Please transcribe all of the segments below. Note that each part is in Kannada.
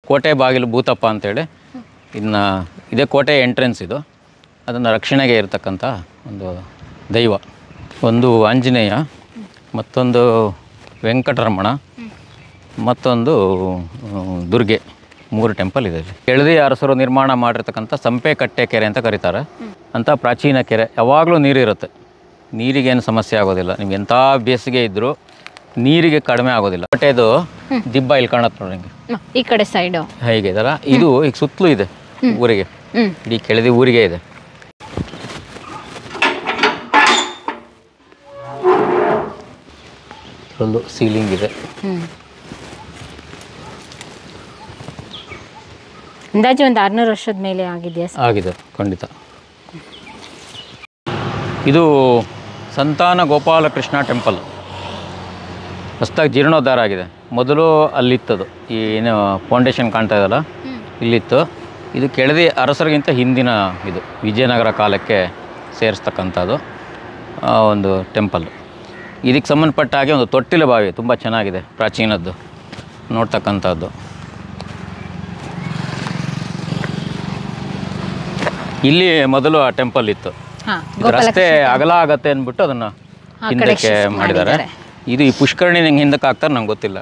ಕೋಟೆ ಬಾಗಿಲು ಭೂತಪ್ಪ ಅಂತೇಳಿ ಇನ್ನು ಇದೇ ಕೋಟೆ ಎಂಟ್ರೆನ್ಸ್ ಇದು ಅದನ್ನು ರಕ್ಷಣೆಗೆ ಇರತಕ್ಕಂಥ ಒಂದು ದೈವ ಒಂದು ಆಂಜನೇಯ ಮತ್ತೊಂದು ವೆಂಕಟರಮಣ ಮತ್ತೊಂದು ಆ, ದುರ್ಗೆ ಮೂರು ಟೆಂಪಲ್ ಇದೆ ಇಲ್ಲಿ ಕೆಳದಿ ಅರಸರು ನಿರ್ಮಾಣ ಮಾಡಿರ್ತಕ್ಕಂಥ ಸಂಪೆಕಟ್ಟೆ ಕೆರೆ ಅಂತ ಕರೀತಾರೆ ಅಂತ ಪ್ರಾಚೀನ ಕೆರೆ ಯಾವಾಗಲೂ ನೀರಿರುತ್ತೆ ನೀರಿಗೇನು ಸಮಸ್ಯೆ ಆಗೋದಿಲ್ಲ ನಿಮ್ಗೆ ಎಂಥ ಬೇಸಿಗೆ ಇದ್ದರೂ ನೀರಿಗೆ ಕಡಿಮೆ ಆಗೋದಿಲ್ಲ ಕೋಟೆದು ದಿಬ್ಬ ಇಲ್ಲಿ ಕಾಣತ್ತೆ ನೋಡಿ ನಿಮಗೆ ಹ, ಈ ಕಡೆ ಸೈಡು ಹೇಗೆ ಇದಲ್ಲ ಇದು ಈಗ ಸುತ್ತಲೂ ಇದೆ ಊರಿಗೆ ಹ್ಮ್ ಇಡೀ ಕೆಳದಿ ಊರಿಗೆ ಇದೆ ಒಂದು ಸೀಲಿಂಗ್ ಇದೆ ಹ್ಮ್ ಅಂದಾಜು ಒಂದು ಆರ್ನೂರು ವರ್ಷದ ಮೇಲೆ ಆಗಿದೆಯಾ ಸರ್ ಆಗಿದೆ ಖಂಡಿತ ಇದು ಸಂತಾನ ಗೋಪಾಲಕೃಷ್ಣ ಟೆಂಪಲ್ ಹೊಸ್ದಾಗಿ ಜೀರ್ಣೋದ್ಧಾರ ಆಗಿದೆ ಮೊದಲು ಅಲ್ಲಿತ್ತದು ಈ ಏನು ಫೌಂಡೇಶನ್ ಕಾಣ್ತಾ ಇದಲ್ಲ ಇಲ್ಲಿತ್ತು ಇದು ಕೆಳದಿ ಅರಸರಿಗಿಂತ ಹಿಂದಿನ ಇದು ವಿಜಯನಗರ ಕಾಲಕ್ಕೆ ಸೇರಿಸ್ತಕ್ಕಂಥದ್ದು ಆ, ಒಂದು ಟೆಂಪಲ್ ಇದಕ್ಕೆ ಸಂಬಂಧಪಟ್ಟ ಹಾಗೆ ಒಂದು ತೊಟ್ಟಿಲ ಬಾವಿ ತುಂಬ ಚೆನ್ನಾಗಿದೆ ಪ್ರಾಚೀನದ್ದು ನೋಡ್ತಕ್ಕಂಥದ್ದು ಇಲ್ಲಿ ಮೊದಲು ಆ ಟೆಂಪಲ್ ಇತ್ತು ಹಾ ಇದು ರಸ್ತೆ ಅಗಲ ಆಗತ್ತೆ ಅಂದ್ಬಿಟ್ಟು ಅದನ್ನ ಹಿಂದಕ್ಕೆ ಮಾಡಿದ್ದಾರೆ ಇದು ಈ ಪುಷ್ಕರಣಿ ಹೆಂಗೆ ಹಿಂದಕ್ಕೆ ಹಾಕ್ತಾರೆ ನಂಗೆ ಗೊತ್ತಿಲ್ಲ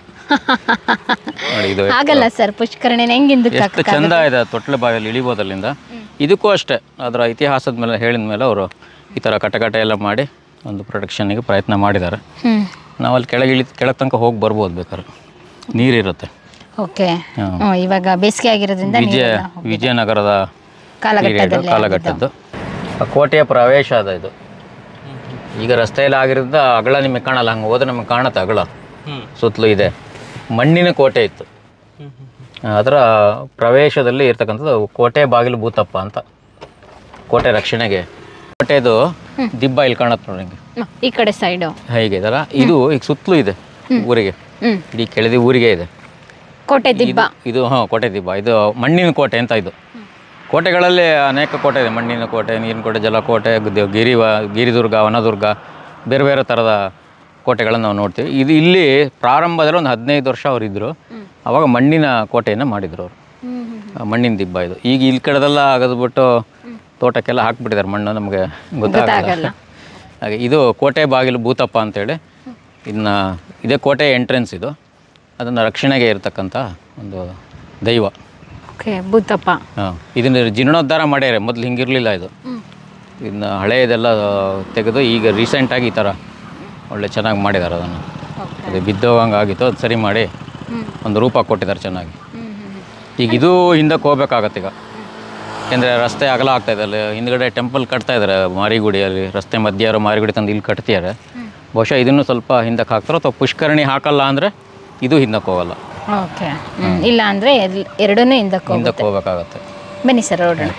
ನೋಡಿ ಇದು ಆಗಲ್ಲ ಸರ್ ಪುಷ್ಕರಣಿನ ಹೆಂಗ್ ಹಿಂದಕ್ಕೆ ಎಷ್ಟು ಚಂದ ಇದೆ ತೊಟ್ಲ ಬಾವಿಯಲ್ಲಿ ಇಳಿಬೋದು ಅಲ್ಲಿಂದ ಇದಕ್ಕೂ ಅಷ್ಟೇ ಅದರ ಇತಿಹಾಸದ ಮೇಲೆ ಹೇಳಿದ ಮೇಲೆ ಅವರು ಈ ಥರ ಕಟಕಟೆ ಎಲ್ಲ ಮಾಡಿ ಒಂದು ಪ್ರೊಟೆಕ್ಷನ್ಗೆ ಪ್ರಯತ್ನ ಮಾಡಿದ್ದಾರೆ ಹ್ಮ್ ನಾವು ಅಲ್ಲಿ ಕೆಳಗೆ ಇಳಿ ಕೆಳಗೆ ತನಕ ಹೋಗಿ ಬರ್ಬೋದು ಬೇಕಾದ್ರೆ ನೀರಿರುತ್ತೆ ಓಕೆ ಹಾ. ಹ್ಮ್, ಇವಾಗ ಬೇಸಿಗೆ ಆಗಿರೋದ್ರಿಂದ ವಿಜಯ ನೀರೆಲ್ಲ ವಿಜಯನಗರದ ಕಾಲಘಟ್ಟದಲ್ಲಿ period, ಕಾಲಘಟ್ಟದ್ದು ಆ ಕೋಟೆಯ ಪ್ರವೇಶ ಅದ ಇದು ಈಗ ರಸ್ತೆಯಲ್ಲಿ ಆಗಿರೋದ್ರಿಂದ ಅಗಳ ನಿಮಗೆ ಕಾಣಲ್ಲ ಹಂಗೆ ಹೋದ್ರೆ ನಮಗೆ ಕಾಣುತ್ತೆ ಅಗಳ ಸುತ್ತಲೂ ಇದೆ ಮಣ್ಣಿನ ಕೋಟೆ ಇತ್ತು ಅದರ ಪ್ರವೇಶದಲ್ಲಿ ಇರ್ತಕ್ಕಂಥದ್ದು ಕೋಟೆ ಬಾಗಿಲು ಭೂತಪ್ಪ ಅಂತ ಕೋಟೆ ರಕ್ಷಣೆಗೆ ಕೋಟೆದು ದಿಬ್ಬ ಇಲ್ಲಿ ಕಾಣುತ್ತೆ ನೋಡಿ ನಿಮಗೆ ಹ, ಈ ಕಡೆ ಸೈಡು ಹೇಗೆ ಇದಲ್ಲ ಇದು ಈಗ ಸುತ್ತಲೂ ಇದೆ ಊರಿಗೆ ಹ್ಮ್ ಇಡೀ ಕೆಳದಿ ಊರಿಗೆ ಇದೆ ಕೋಟೆ ದಿಬ್ಬ ಇದು ಹಾಂ ಕೋಟೆ ದಿಬ್ಬ ಇದು ಮಣ್ಣಿನ ಕೋಟೆ ಅಂತ ಇದು ಕೋಟೆಗಳಲ್ಲಿ ಅನೇಕ ಕೋಟೆ ಇದೆ ಮಣ್ಣಿನ ಕೋಟೆ ನೀರಿನ ಕೋಟೆ ಜಲಕೋಟೆ ಗ- ಗಿರಿವ ಗಿರಿದುರ್ಗ ವನದುರ್ಗ ಬೇರೆ ಬೇರೆ ಥರದ ಕೋಟೆಗಳನ್ನು ನಾವು ನೋಡ್ತೀವಿ ಇದು ಇಲ್ಲಿ ಪ್ರಾರಂಭದಲ್ಲಿ ಒಂದು ಹದಿನೈದು ವರ್ಷ ಅವರು ಇದ್ದರು ಅವಾಗ ಮಣ್ಣಿನ ಕೋಟೆಯನ್ನು ಮಾಡಿದರು ಅವರು ಆ ಮಣ್ಣಿನ ದಿಬ್ಬ ಇದು ಈಗ ಇಲ್ಲಿ ಕಡೆದೆಲ್ಲ ಅಗದ್ಬಿಟ್ಟು ತೋಟಕ್ಕೆಲ್ಲ ಹಾಕ್ಬಿಟ್ಟಿದ್ದಾರೆ ಮಣ್ಣು ನಮಗೆ ಗೊತ್ತಾಗಲ್ಲ ಹಾಗೆ ಇದು ಕೋಟೆ ಬಾಗಿಲು ಭೂತಪ್ಪ ಅಂತೇಳಿ ಇನ್ನು ಇದೇ ಕೋಟೆ ಎಂಟ್ರೆನ್ಸ್ ಇದು ಅದನ್ನು ರಕ್ಷಣೆಗೆ ಇರತಕ್ಕಂಥ ಒಂದು ದೈವ ಓಕೆ ಭೂತಪ್ಪ ಹಾಂ ಇದನ್ನು ಜೀರ್ಣೋದ್ಧಾರ ಮಾಡ್ಯಾರೆ ಮೊದಲು ಹಿಂಗಿರಲಿಲ್ಲ ಇದು ಇನ್ನು ಹಳೆಯದೆಲ್ಲ ತೆಗೆದು ಈಗ ರೀಸೆಂಟಾಗಿ ಈ ಥರ ಒಳ್ಳೆ ಚೆನ್ನಾಗಿ ಮಾಡಿದ್ದಾರೆ ಅದನ್ನು ಅದು ಬಿದ್ದೋಗಂಗೆ ಆಗಿತ್ತು ಅದು ಸರಿ ಮಾಡಿ ಒಂದು ರೂಪ ಕೊಟ್ಟಿದ್ದಾರೆ ಚೆನ್ನಾಗಿ ಈಗ ಇದು ಹಿಂದಕ್ಕೆ ಹೋಗ್ಬೇಕಾಗತ್ತೆ ಈಗ ಯಾಕೆಂದರೆ ರಸ್ತೆ ಅಗಲ ಆಗ್ತಾ ಇದೆ ಅಲ್ಲಿ ಹಿಂದ್ಗಡೆ ಟೆಂಪಲ್ ಕಟ್ತಾ ಇದ್ದಾರೆ ಮಾರಿಗುಡಿಯಲ್ಲಿ ರಸ್ತೆ ಮಧ್ಯೆ ಯಾರೋ ಮಾರಿಗುಡಿ ತಂದು ಇಲ್ಲಿ ಕಟ್ತಿದ್ದಾರೆ ಬಹುಶಃ ಇದನ್ನು ಸ್ವಲ್ಪ ಹಿಂದಕ್ಕೆ ಹಾಕ್ತಾರೋ ಅಥವಾ ಪುಷ್ಕರಣಿ ಹಾಕಲ್ಲ ಅಂದರೆ ಇದು ಹಿಂದಕ್ಕೆ ಹೋಗಲ್ಲ ಓಕೆ ಇಲ್ಲ ಅಂದ್ರೆ ಎಲ್- ಎರಡನ್ನೂ ಹಿಂದಕ್ಕೆ ಹೋಗುತ್ತೆ ಹಿಂದಕ್ಕೆ ಹೋಗ್ಬೇಕಾಗತ್ತೆ ಬನ್ನಿ ಸರ್ ನೋಡೋಣ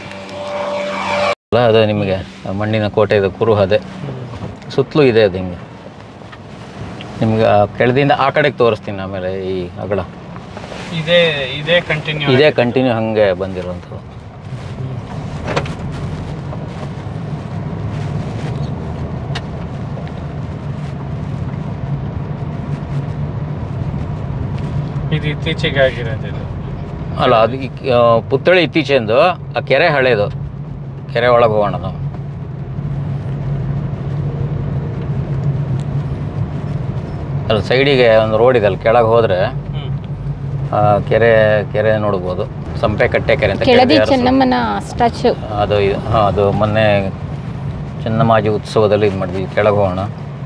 ಅಲ್ಲ ಅದು ನಿಮಗೆ ಆ ಮಣ್ಣಿನ ಕೋಟೆ ಇದು ಕುರುಹದೆ ಸುತ್ತಲೂ ಇದೆ ಅದು ಹಿಂಗೆ ನಿಮ್ಗೆ ಆ ಕೆಳದಿಂದ ಆ ಕಡೆಗೆ ತೋರಿಸ್ತೀನಿ ಆಮೇಲೆ ಈ ಅಗಳ ಇದೇ ಇದೇ ಕಂಟಿನ್ಯೂ ಇದೇ ಕಂಟಿನ್ಯೂ ಹಾಗೆ ಬಂದಿರುವಂಥದ್ದು ಇದು ಇತ್ತೀಚೆಗೆ ಆಗಿರೋದು ಇದು ಅಲ್ಲ ಅದು ಈ ಆ, ಪುತ್ಥಳಿ ಇತ್ತೀಚೆಂದು ಆ ಕೆರೆ ಹಳೇದು ಕೆರೆ ಒಳಗೆ ಹೋಗೋಣ ನಾವು ಅಲ್ಲಿ ಸೈಡಿಗೆ ಒಂದು ರೋಡ್ ಇದೆ ಅಲ್ಲಿ ಕೆಳಗೆ ಹೋದರೆ ಹ್ಮ್ ಆ ಕೆರೆ ಕೆರೆ ನೋಡ್ಬೋದು ಸಂಪೆಕಟ್ಟೆ ಕೆರೆ ಅಂತ ಕೆಳದಿ ಕೆಳದಿ ಅರಸು. ಚೆನ್ನಮ್ಮನ ಸ್ಟ್ಯಾಚು ಅದು ಇದು- ಹಾಂ ಅದು ಮೊನ್ನೆ ಚೆನ್ನಮ್ಮಾಜಿ ಉತ್ಸವದಲ್ಲಿ ಇದು ಮಾಡಿದ್ವಿ ಕೆಳಗೆ ಹೋಗೋಣ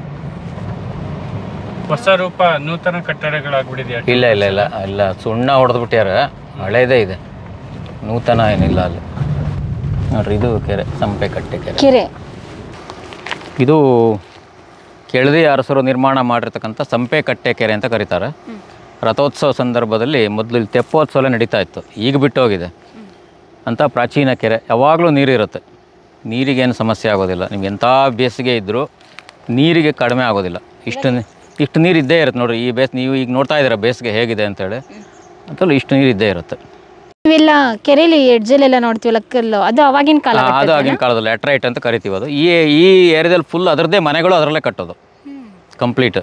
ಹೊಸ ರೂಪ ನೂತನ ಕಟ್ಟಡಗಳಾಗ್ಬಿಟ್ಟಿದೆಯಾ ಇಲ್ಲ ಇಲ್ಲ ಇಲ್ಲ ಇಲ್ಲ ಸುಣ್ಣ ಹೊಡೆದ್ಬಿಟ್ಯಾರ ಹಳೇದೇ ಇದೆ ನೂತನ ಏನಿಲ್ಲ ಅಲ್ಲಿ ನೋಡ್ರಿ ಇದು ಕೆರೆ ಸಂಪೆಕಟ್ಟೆ ಕೆರೆ ಕೆರೆ ಇದು ಕೆಳದಿ ಅರಸರು ನಿರ್ಮಾಣ ಮಾಡಿರ್ತಕ್ಕಂಥ ಸಂಪೆಕಟ್ಟೆ ಕೆರೆ ಅಂತ ಕರೀತಾರೆ ರಥೋತ್ಸವ ಸಂದರ್ಭದಲ್ಲಿ ಮೊದಲು ಇಲ್ಲಿ ತೆಪ್ಪೋತ್ಸವ ನಡೀತಾ ಇತ್ತು ಈಗ ಬಿಟ್ಟೋಗಿದೆ ಅಂತ ಪ್ರಾಚೀನ ಕೆರೆ ಯಾವಾಗಲೂ ನೀರಿರುತ್ತೆ ನೀರಿಗೇನು ಸಮಸ್ಯೆ ಆಗೋದಿಲ್ಲ ನಿಮ್ಗೆ ಎಂಥ ಬೇಸಿಗೆ ಇದ್ದರೂ ನೀರಿಗೆ ಕಡಿಮೆ ಆಗೋದಿಲ್ಲ ಇಷ್ಟು ನೀ- ಇಷ್ಟು ನೀರು ಇದ್ದೇ ಇರುತ್ತೆ ನೋಡ್ರಿ ಈ ಬೇಸ್ ನೀವು ಈಗ ನೋಡ್ತಾ ಇದ್ದೀರಾ ಬೇಸಿಗೆ ಹೇಗಿದೆ ಅಂತೇಳಿ ಅಂತಲೂ ಇಷ್ಟು ನೀರು ಇದ್ದೇ ಇರುತ್ತೆ ಇವೆಲ್ಲ ಕೆರೆಯಲ್ಲಿ ಎಡ್ಜಲ್ಲೆಲ್ಲ ನೋಡ್ತೀವಲ್ಲ ಕಲ್ಲು ಅದು ಅವಾಗಿನ ಕಾಲ ಆ, ಅದು ಆಗಿನ ಕಾಲದಲ್ಲಿ ಲ್ಯಾಟ್ರೈಟ್ ಅಂತ ಕರಿತೀವಿ ಅದು ಈ ಈ ಏರಿಯಾದಲ್ಲಿ ಫುಲ್ ಅದರದ್ದೇ ಮನೆಗಳು ಅದರಲ್ಲೇ ಕಟ್ಟೋದು ಕಂಪ್ಲೀಟ್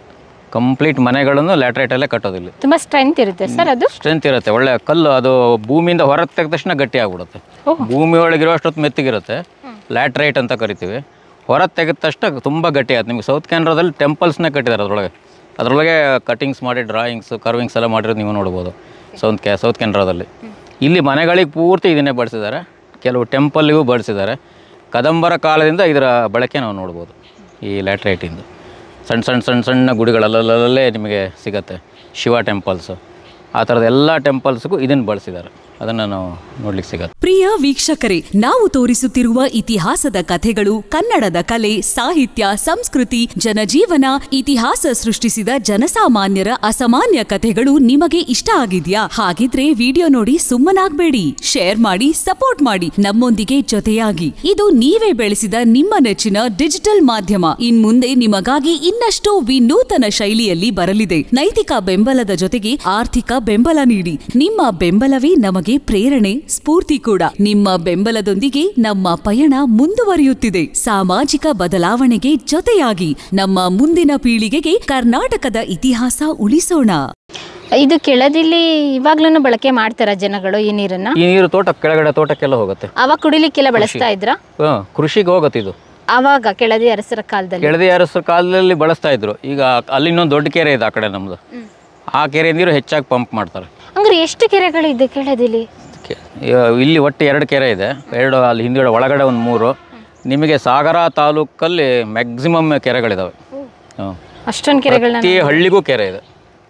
ಕಂಪ್ಲೀಟ್ ಮನೆಗಳನ್ನು ಲ್ಯಾಟ್ರೈಟಲ್ಲೇ ಕಟ್ಟೋದಿಲ್ಲ ತುಂಬಾ ಸ್ಟ್ರೆಂತ್ ಇರುತ್ತೆ ಸರ್ ಅದು ಸ್ಟ್ರೆಂತ್ ಇರುತ್ತೆ ಒಳ್ಳೆ ಕಲ್ಲು ಅದು ಭೂಮಿಯಿಂದ ಹೊರಗೆ ತೆಗೆದ ತಕ್ಷಣ ಗಟ್ಟಿ ಆಗ್ಬಿಡುತ್ತೆ ಭೂಮಿ ಒಳಗಿರೋ ಅಷ್ಟೊತ್ತು ಮೆತ್ತಗಿರುತ್ತೆ ಲ್ಯಾಟ್ರೈಟ್ ಅಂತ ಕರಿತೀವಿ ಹೊರಗೆ ತೆಗೆದ ತಕ್ಷಣ ತುಂಬ ಗಟ್ಟಿ ಆಗುತ್ತೆ ನಿಮಗೆ ಸೌತ್ ಕ್ಯಾನ್ರಾದಲ್ಲಿ ಟೆಂಪಲ್ಸ್ನೇ ಕಟ್ಟಿದ್ದಾರೆ ಅದರೊಳಗೆ ಅದರೊಳಗೆ ಕಟಿಂಗ್ಸ್ ಮಾಡಿ ಡ್ರಾಯಿಂಗ್ಸ್ ಕರ್ವಿಂಗ್ಸ್ ಎಲ್ಲ ಮಾಡಿರೋದು ನೀವು ನೋಡ್ಬೋದು ಸೌತ್ ಕ್ಯಾ ಸೌತ್ ಕೆನರಾದಲ್ಲಿ ಇಲ್ಲಿ ಮನೆಗಳಿಗೆ ಪೂರ್ತಿ ಇದನ್ನೇ ಬಳಸಿದ್ದಾರೆ ಕೆಲವು ಟೆಂಪಲ್ಗೂ ಬಳಸಿದ್ದಾರೆ ಕದಂಬರ ಕಾಲದಿಂದ ಇದರ ಬಳಕೆ ನಾವು ನೋಡ್ಬೋದು ಈ ಲ್ಯಾಟ್ರೈಟಿಂದು ಸಣ್ಣ ಸಣ್ಣ ಸಣ್ಣ ಸಣ್ಣ ಗುಡಿಗಳಲ್ಲಲ್ಲೇ ನಿಮಗೆ ಸಿಗತ್ತೆ ಶಿವ ಟೆಂಪಲ್ಸು ಆ ಥರದ ಎಲ್ಲ ಟೆಂಪಲ್ಸ್ಗೂ ಇದನ್ನು ಬಳಸಿದ್ದಾರೆ ಅದನ್ನು ನಾವು ನೋಡ್ಲಿಕ್ಕೆ ಸಿಗತ್ತೆ ಪ್ರಿಯ ವೀಕ್ಷಕರೇ ನಾವು ತೋರಿಸುತ್ತಿರುವ ಇತಿಹಾಸದ ಕಥೆಗಳು ಕನ್ನಡದ ಕಲೆ ಸಾಹಿತ್ಯ ಸಂಸ್ಕೃತಿ ಜನಜೀವನ ಇತಿಹಾಸ ಸೃಷ್ಟಿಸಿದ ಜನಸಾಮಾನ್ಯರ ಅಸಾಮಾನ್ಯ ಕಥೆಗಳು ನಿಮಗೆ ಇಷ್ಟ ಆಗಿದ್ಯಾ ಹಾಗಿದ್ರೆ ವಿಡಿಯೋ ನೋಡಿ ಸುಮ್ಮನಾಗ್ಬೇಡಿ ಶೇರ್ ಮಾಡಿ ಸಪೋರ್ಟ್ ಮಾಡಿ ನಮ್ಮೊಂದಿಗೆ ಜೊತೆಯಾಗಿ ಇದು ನೀವೇ ಬೆಳೆಸಿದ ನಿಮ್ಮ ನೆಚ್ಚಿನ ಡಿಜಿಟಲ್ ಮಾಧ್ಯಮ ಇನ್ ಮುಂದೆ ನಿಮಗಾಗಿ ಇನ್ನಷ್ಟು ವಿನೂತನ ಶೈಲಿಯಲ್ಲಿ ಬರಲಿದೆ ನೈತಿಕ ಬೆಂಬಲದ ಜೊತೆಗೆ ಆರ್ಥಿಕ ಬೆಂಬಲ ನೀಡಿ ನಿಮ್ಮ ಬೆಂಬಲವೇ ನಮಗೆ ಪ್ರೇರಣೆ ಸ್ಫೂರ್ತಿ ಕೂಡ ನಿಮ್ಮ ಬೆಂಬಲದೊಂದಿಗೆ ನಮ್ಮ ಪಯಣ ಮುಂದುವರಿಯುತ್ತಿದೆ ಸಾಮಾಜಿಕ ಬದಲಾವಣೆಗೆ ಜೊತೆಯಾಗಿ ನಮ್ಮ ಮುಂದಿನ ಪೀಳಿಗೆಗೆ ಕರ್ನಾಟಕದ ಇತಿಹಾಸ ಉಳಿಸೋಣ ಇದು ಕೆಳದಿಲ್ಲಿ ಇವಾಗ್ಲೂ ಬಳಕೆ ಮಾಡ್ತಾರ ಜನಗಳು ಈ ನೀರನ್ನ ಈ ನೀರು ತೋಟ ಕೆಳಗಡೆ ತೋಟಕ್ಕೆಲ್ಲ ಹೋಗುತ್ತೆ ಅವಾಗ ಕುಡಿಲಿಕ್ಕೆಲ್ಲ ಬಳಸ್ತಾ ಇದ್ರ ಹಾಂ ಕೃಷಿಗೆ ಹೋಗುತ್ತೆ ಇದು ಅವಾಗ ಕೆಳದಿ ಅರಸರ ಕಾಲದಲ್ಲಿ ಕೆಳದಿ ಅರಸರ ಕಾಲದಲ್ಲಿ ಬಳಸ್ತಾ ಇದ್ರು ಈಗ ಅಲ್ಲಿ ಇನ್ನೊಂದು ದೊಡ್ಡ ಕೆರೆ ಇದೆ ಆ ಕಡೆ ನಮ್ಮದು ಆ ಕೆರೆ ನೀರು ಹೆಚ್ಚಾಗಿ ಪಂಪ್ ಮಾಡ್ತಾರೆ ಹಂಗಾರೆ ಎಷ್ಟು ಕೆರೆಗಳಿದೆ ಕೆಳದಿಲಿ ಕೆ- ಇ- ಇಲ್ಲಿ ಒಟ್ಟು ಎರಡು ಕೆರೆ ಇದೆ ಎರಡು ಅಲ್ಲಿ ಹಿಂದ್ಗಡೆ ಒಳಗಡೆ ಒಂದು ಮೂರು ನಿಮಗೆ ಸಾಗರ ತಾಲೂಕಲ್ಲಿ ಮ್ಯಾಕ್ಸಿಮಮ್ ಕೆರೆಗಳಿದಾವೆ ಹಾಂ ಅಷ್ಟೊಂದು ಕೆರೆಗಳನ್ನ ಪ್ರತಿ ಹಳ್ಳಿಗೂ ಕೆರೆ ಇದೆ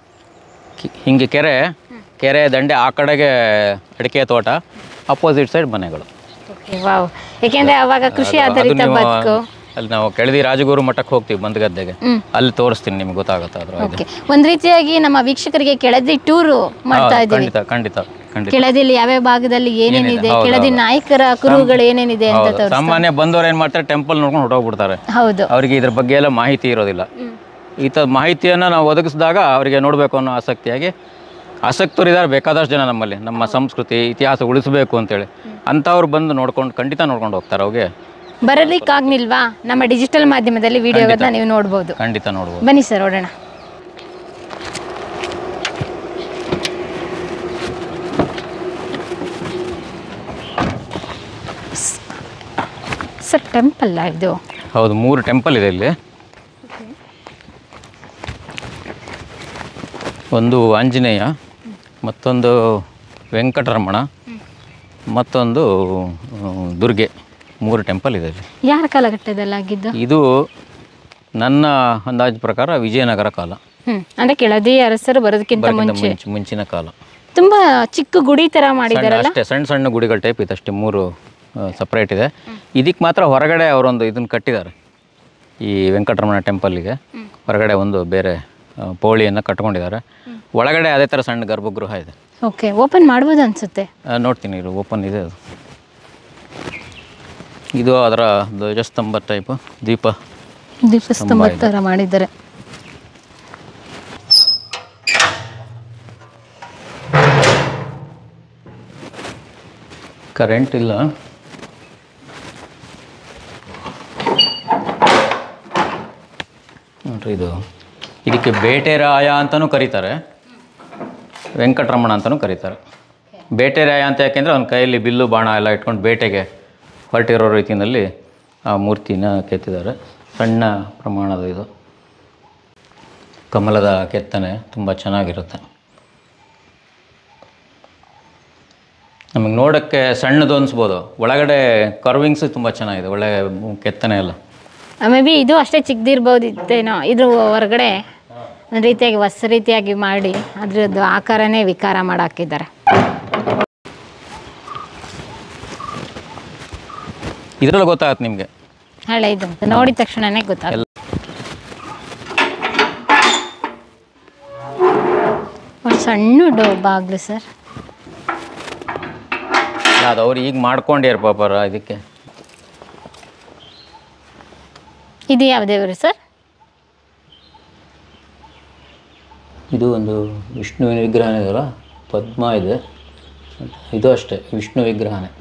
ಕಿ- ಹಿಂಗೆ ಕೆರೆ ಕೆರೆ ದಂಡೆ ಆ ಕಡೆಗೆ ಅಡಿಕೆ ತೋಟ ಅಪೋಸಿಟ್ ಸೈಡ್ ಮನೆಗಳು ವಾವ್ ಯಾಕೆಂದ್ರೆ ಅವಾಗ ಕೃಷಿ ಅದು ಆಧಾರಿತ ನೀವು ಬದುಕು ಅಲ್ಲಿ ನಾವು ಕೆಳದಿ ರಾಜಗುರು ಮಠಕ್ಕೆ ಹೋಗ್ತೀವಿ ಬಂದ್ಗದ್ದೆಗೆ ಅಲ್ಲಿ ತೋರಿಸ್ತೀನಿ ನಿಮ್ಗೆ ಗೊತ್ತಾಗುತ್ತೆ ಅದ್ರ ಇದು. ಓಕೆ ಒಂದ್ ರೀತಿಯಾಗಿ ನಮ್ಮ ವೀಕ್ಷಕರಿಗೆ ಕೆಳದಿ ಟೂರು ಮಾಡ್ತಾ ಹಾ, ಇದೀವಿ ಖಂಡಿತ ಖಂಡಿತ ಖಂಡಿತ ಕೆಳದಿಲಿ ಯಾವ್ಯಾವ ಭಾಗದಲ್ಲಿ ಏನೇನಿದೆ ಹೌದು, ಕೆಳದಿ ಹೌದು. ನಾಯಕರ ಕುರುಹುಗಳು ಏನೇನಿದೆ ಅಂತ ಹೌದು. ತೋರಿಸ್ತಾರೆ ಸಾಮಾನ್ಯ ಬಂದವ್ರು ಏನು ಮಾಡ್ತಾರೆ ಟೆಂಪಲ್ ನೋಡ್ಕೊಂಡು ಹೊರಟೋಗ್ಬಿಡ್ತಾರೆ ಹೌದು ಅವರಿಗೆ ಇದ್ರ ಬಗ್ಗೆ ಎಲ್ಲ ಮಾಹಿತಿ ಇರೋದಿಲ್ಲ ಈ ಥರ ಮಾಹಿತಿಯನ್ನು ನಾವು ಒದಗಿಸಿದಾಗ ಅವರಿಗೆ ನೋಡಬೇಕು ಅನ್ನೋ ಆಸಕ್ತಿಯಾಗಿ ಆಸಕ್ತರಿದ್ದಾರೆ ಬೇಕಾದಷ್ಟು ಜನ ನಮ್ಮಲ್ಲಿ ನಮ್ಮ ಸಂಸ್ಕೃತಿ ಇತಿಹಾಸ ಉಳಿಸಬೇಕು ಅಂತೇಳಿ ಅಂಥವ್ರು ಬಂದು ನೋಡ್ಕೊಂಡು ಖಂಡಿತ ನೋಡ್ಕೊಂಡು ಹೋಗ್ತಾರೆ ಅವ್ರಿಗೆ ಬರಲಿಕ್ಕಾಗ್ನಿಲ್ವಾ ನಮ್ಮ ಡಿಜಿಟಲ್ ಮಾಧ್ಯಮದಲ್ಲಿ ವಿಡಿಯೋಗಳನ್ನ ನೀವು ನೋಡ್ಬೋದು ಖಂಡಿತ ನೋಡ್ಬೋದು ಬನ್ನಿ ಸರ್ ನೋಡೋಣ ಸರ್ ಟೆಂಪಲ್ ಇದು ಹೌದು ಮೂರು ಟೆಂಪಲ್ ಇದೆ ಇಲ್ಲಿ ಒಂದು ಆಂಜನೇಯ ಮತ್ತೊಂದು ವೆಂಕಟರಮಣ ಮತ್ತೊಂದು ಆ, ದುರ್ಗೆ ಮೂರು ಟೆಂಪಲ್ ಇದೆ ಇಲ್ಲಿ ಯಾರ ಕಾಲಘಟ್ಟದಲ್ಲಿ ಆಗಿದ್ದು ಇದು ನನ್ನ ಅಂದಾಜು ಪ್ರಕಾರ ವಿಜಯನಗರ ಕಾಲ ಹ್ಮ್ ಅಂದ್ರೆ ಕೆಳದಿ ಅರಸರು ಬರೋದಕ್ಕಿಂತ ಬರೋಕ್ಕಿಂತ ಮುಂಚೆ ಮುಂಚೆ ಮುಂಚಿನ ಕಾಲ ತುಂಬಾ ಚಿಕ್ಕ ಗುಡಿ ತರ ಸಣ್ಣ ಮಾಡಿದಾರಲ್ಲ ಅಷ್ಟೇ ಸಣ್ಣ ಸಣ್ಣ ಗುಡಿಗಳ ಟೈಪ್ ಇದೆ ಅಷ್ಟೇ ಮೂರು ಸಪ್ರೇಟ್ ಇದೆ ಇದಕ್ಕೆ ಮಾತ್ರ ಹೊರಗಡೆ ಅವರೊಂದು ಇದನ್ನು ಕಟ್ಟಿದ್ದಾರೆ ಈ ವೆಂಕಟರಮಣ ಟೆಂಪಲ್ಗೆ ಹೊರಗಡೆ ಒಂದು ಬೇರೆ ಆ, ಪೌಳಿಯನ್ನು ಕಟ್ಕೊಂಡಿದ್ದಾರೆ ಒಳಗಡೆ ಅದೇ ಥರ ಸಣ್ಣ ಗರ್ಭಗೃಹ ಇದೆ ಓಕೆ ಓಪನ್ ಮಾಡ್ಬೋದು ಅನ್ಸುತ್ತೆ ಆ, ನೋಡ್ತೀನಿ ಇದು ಓಪನ್ ಇದೆ ಅದು ಇದು ಅದರ ಧ್ವಜಸ್ತಂಭ ಟೈಪ್ ದೀಪ ದೀಪಸ್ತಂಭ ತರ ಮಾಡಿದ್ದಾರೆ ಕರೆಂಟ್ ಇಲ್ಲ ನೋಡ್ರಿ ಇದು ಇದಕ್ಕೆ ಬೇಟೆರಾಯ ಅಂತಲೂ ಕರೀತಾರೆ ವೆಂಕಟರಮಣ ಅಂತಲೂ ಕರೀತಾರೆ ಬೇಟೆರಾಯ ಅಂತ ಯಾಕೆಂದರೆ ಅವನ ಕೈಯಲ್ಲಿ ಬಿಲ್ಲು ಬಾಣ ಎಲ್ಲ ಇಟ್ಕೊಂಡು ಬೇಟೆಗೆ ಹೊರಟಿರೋ ರೀತಿಯಲ್ಲಿ ಆ ಮೂರ್ತಿನ ಕೆತ್ತಿದ್ದಾರೆ ಸಣ್ಣ ಪ್ರಮಾಣದ ಇದು ಕಮಲದ ಕೆತ್ತನೆ ತುಂಬ ಚೆನ್ನಾಗಿರುತ್ತೆ ನಮಗೆ ನೋಡೋಕ್ಕೆ ಸಣ್ಣದು ಅನಿಸ್ಬೋದು ಒಳಗಡೆ ಕರ್ವಿಂಗ್ಸ್ ತುಂಬ ಚೆನ್ನಾಗಿದೆ ಒಳ್ಳೆ ಕೆತ್ತನೆ ಎಲ್ಲ ಮೇ ಬಿ ಇದು ಅಷ್ಟೇ ಚಿಕ್ಕದಿರ್ಬೋದಿತ್ತೇನೋ ಇದ್ರ ಹೊರಗಡೆ ಒಂದು ರೀತಿಯಾಗಿ ಹೊಸ ರೀತಿಯಾಗಿ ಮಾಡಿ ಅದ್ರದ್ದು ಆಕಾರನೇ ವಿಕಾರ ಮಾಡಾಕಿದ್ದಾರೆ ಇದರಲ್ಲಿ ಗೊತ್ತಾಗತ್ತೆ ನಿಮಗೆ ಹಳೆಯದು ಅಂತ ನೋಡಿದ ತಕ್ಷಣನೇ ಗೊತ್ತಾಗುತ್ತೆ ಒಂದು ಸಣ್ಣ ಡೋ ಬಾಗ್ಲು ಸರ್ ಅದು ಅವ್ರು ಈಗ ಮಾಡ್ಕೊಂಡ್ಯಾರ ಪಾಪರ ಇದಕ್ಕೆ ಇದು ಯಾವ ದೇವರು ಸರ್ ಇದು ಒಂದು ವಿಷ್ಣುವಿನ ವಿಗ್ರಹ ಇದೆಯಲ್ಲ ಪದ್ಮ ಇದೆ ಇದು ಅಷ್ಟೇ ವಿಷ್ಣು ವಿಗ್ರಹನೇ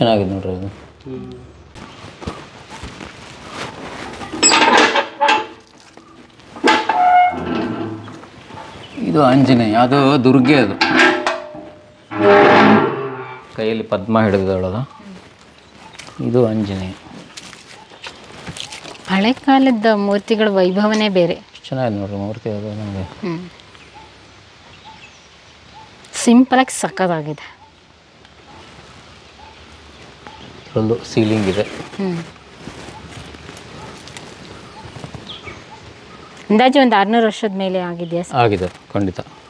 ಚೆನ್ನಾಗಿದೆ ನೋಡ್ರಿ ಇದು ಇದು ಆಂಜನೇಯ ಅದು ದುರ್ಗೆ ಅದು ಕೈಯಲ್ಲಿ ಪದ್ಮ ಹಿಡಿದವಳದು ಇದು ಆಂಜನೇಯ ಹಳೆ ಕಾಲದ ಮೂರ್ತಿಗಳ ವೈಭವನೇ ಬೇರೆ ಚೆನ್ನಾಗಿದೆ ನೋಡ್ರಿ ಮೂರ್ತಿ ಅದು ನಮಗೆ ಹ್ಞೂ ಸಿಂಪಲಾಗಿ ಸಕ್ಕತ್ತಾಗಿದೆ ಒಂದು ಸೀಲಿಂಗ್ ಇದೆ ಹ್ಞೂ ಅಂದಾಜು ಒಂದು ಆರುನೂರು ವರ್ಷದ ಮೇಲೆ ಆಗಿದೆಯಾ ಆಗಿದೆ ಖಂಡಿತ